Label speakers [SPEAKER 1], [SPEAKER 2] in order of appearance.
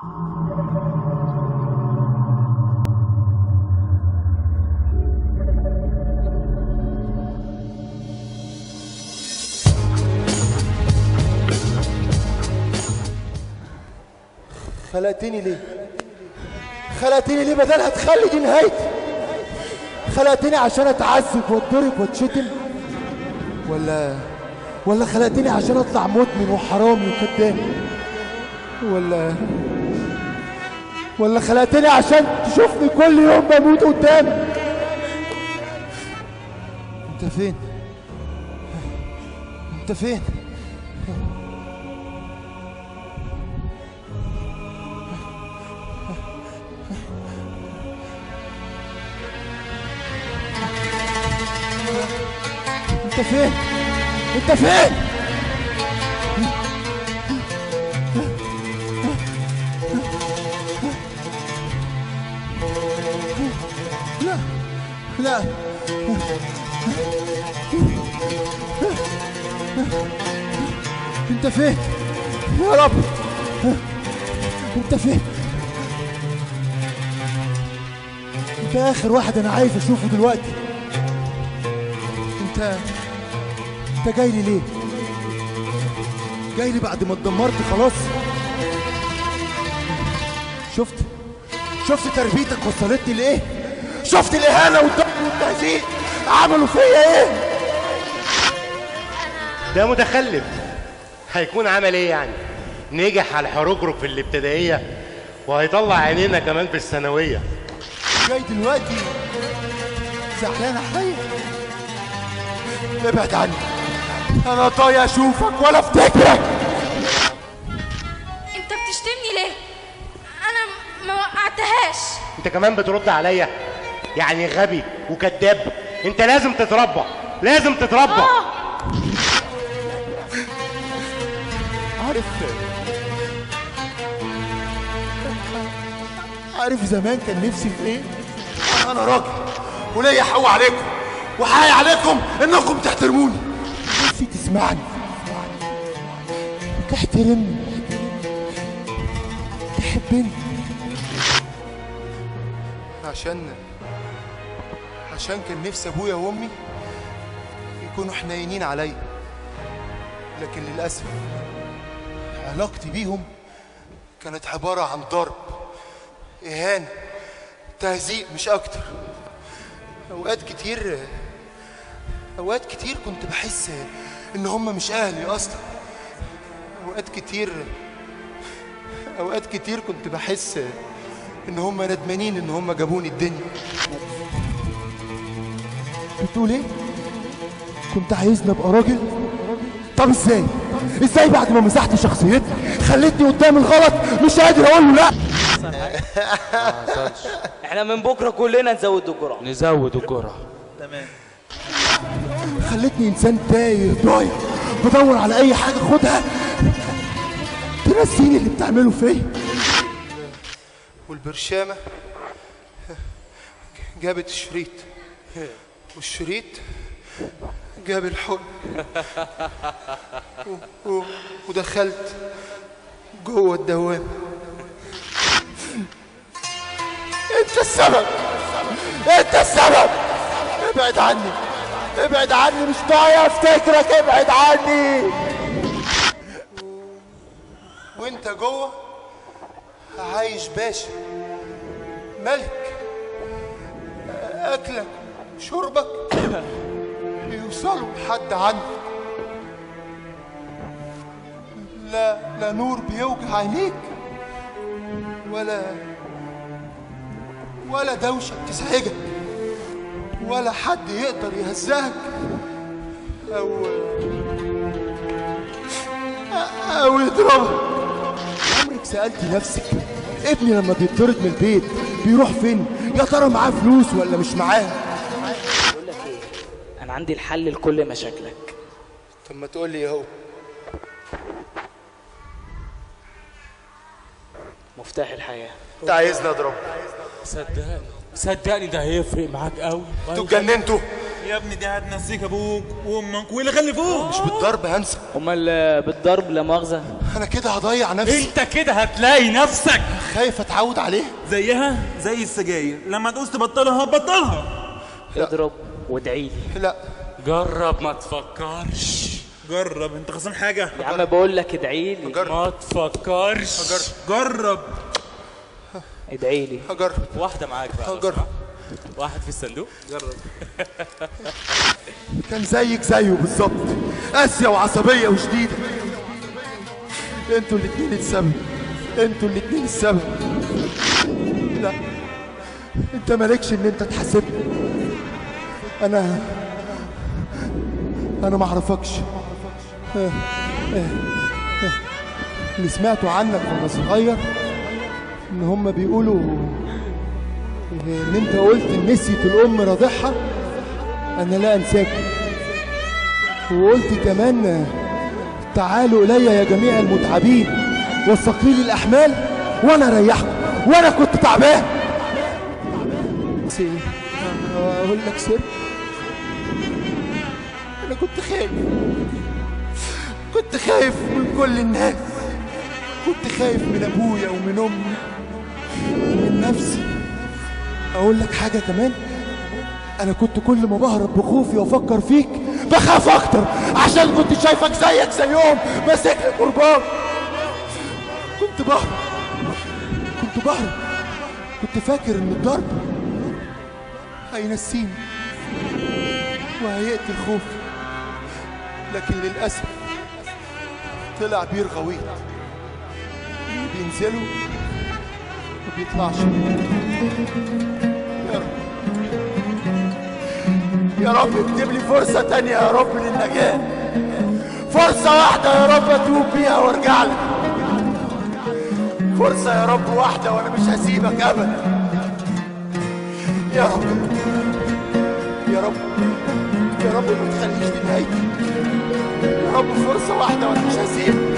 [SPEAKER 1] خلقتني ليه خلقتني ليه بدلها تخلي دي نهايتي خلقتني عشان اتعذب واتضرب واتشتم ولا ولا خلقتني عشان اطلع مدمن وحرامي وكذاب ولا ولا خلقتني عشان تشوفني كل يوم بموت قدامك انت فين انت فين انت فين انت فين لا لا انت فين يا رب انت فين انت اخر واحد انا عايز اشوفه دلوقتي انت انت جاي لي ليه جاي لي بعد ما اتدمرت خلاص شفت شفت تربيتك وصلتني لايه شفت الاهانه والضرب والتهزيق عملوا فيا ايه
[SPEAKER 2] ده متخلف هيكون عمل ايه يعني نجح على الحروجرك في الابتدائيه وهيطلع عينينا كمان في الثانويه
[SPEAKER 1] جاي دلوقتي زعلان عليا ابعد عني انا طايق اشوفك ولا افتكرك
[SPEAKER 3] انت بتشتمني ليه انا ما وقعتهاش
[SPEAKER 2] انت كمان بترد عليا يعني غبي وكذاب انت لازم تتربى لازم تتربى
[SPEAKER 3] اه
[SPEAKER 1] عارف عارف زمان كان نفسي في ايه انا راجل وليا حق عليكم وحقي عليكم انكم تحترموني نفسي تسمعني تحترمني تحبني عشان عشان كان نفسي ابويا وامي يكونوا حنينين عليا لكن للاسف علاقتي بيهم كانت عبارة عن ضرب إهانة تهزيق مش أكتر أوقات كتير أوقات كتير كنت بحس إن هم مش أهلي أصلا أوقات كتير أوقات كتير كنت بحس إن هم ندمانين إن هم جابوني الدنيا بتقول إيه؟ كنت عايزني أبقى راجل؟ طب ازاي؟ ازاي بعد ما مسحت شخصيتي خليتني قدام الغلط مش قادر اقول له لا
[SPEAKER 4] احنا من بكره كلنا نزود الجرعه
[SPEAKER 5] نزود الجرعة
[SPEAKER 1] خلتني انسان تايه ضايع بدور على اي حاجه اخدها تنسيني اللي بتعمله فيا والبرشامه جابت الشريط والشريط جاب الحب و- و- ودخلت جوه الدوام انت السبب انت السبب ابعد عني ابعد عني مش طايق افتكرك ابعد عني وانت جوه عايش باشا ملك اكلك شربك بيوصلوا لحد عندك لا لا نور بيوجع عينيك ولا ولا دوشة بتزعجك ولا حد يقدر يهزقك أو أو يضربك عمرك سألتي نفسك ابني لما بيطرد من البيت بيروح فين؟ يا ترى معاه فلوس ولا مش معاه؟
[SPEAKER 4] بقول لك ايه انا عندي الحل لكل مشاكلك
[SPEAKER 1] طب ما تقول لي اهو
[SPEAKER 4] مفتاح الحياه
[SPEAKER 1] انت عايزني اضرب
[SPEAKER 5] صدقني صدقني ده هيفرق معاك قوي
[SPEAKER 1] انتوا اتجننتوا
[SPEAKER 6] يا ابني دي هتنسيك ابوك وامك واللي خلفوك
[SPEAKER 1] مش بالضرب هنسى
[SPEAKER 4] امال بالضرب لا مؤاخذه
[SPEAKER 1] انا كده هضيع نفسي
[SPEAKER 5] انت كده هتلاقي نفسك
[SPEAKER 1] خايف اتعود عليه
[SPEAKER 6] زيها زي السجاير لما تقوس تبطلها هتبطلها
[SPEAKER 4] اضرب وادعي لي
[SPEAKER 1] لا
[SPEAKER 5] جرب ما تفكرش
[SPEAKER 6] جرب انت خسران حاجه
[SPEAKER 4] يا عم بقول لك ادعي لي
[SPEAKER 5] ما تفكرش
[SPEAKER 6] جرب
[SPEAKER 4] ادعي لي
[SPEAKER 1] هجرب
[SPEAKER 5] واحدة معاك بقى لو
[SPEAKER 1] هجرب.
[SPEAKER 5] سمحت. واحد في الصندوق
[SPEAKER 1] كان زيك زيه بالظبط قاسية وعصبية وشديدة انتوا الاتنين السبب انتوا الاتنين السبب لا انت مالكش ان انت تحاسبني انا انا ما اعرفكش اه، اه، اه. اللي سمعته عنك وانا صغير ان هم بيقولوا ان انت قلت ان نسيت الام رضيعها أنا لا أنساكم وقلت كمان تعالوا إلي يا جميع المتعبين والثقيل الأحمال وأنا أريحكم وأنا كنت تعبان بس إيه؟ أقول لك سر أنا كنت خايف كنت خايف من كل الناس كنت خايف من أبويا ومن أمي ومن نفسي أقول لك حاجة كمان انا كنت كل ما بهرب بخوفي وافكر فيك بخاف اكتر عشان كنت شايفك زيك زيهم ماسك لي قربان كنت بهرب كنت بهرب كنت فاكر ان الضرب هينسيني وهيقتل خوفي لكن للاسف طلع بير غويط اللي بينزلوا ما بيطلعش يا رب يا رب اكتب لي فرصة تانية يا رب للنجاة فرصة واحدة يا رب اتوب بيها وارجع لك فرصة يا رب واحدة وانا مش هسيبك ابدا يا رب يا رب يا رب ما تخليش دي نهايتي يا رب فرصة واحدة وانا مش هسيبك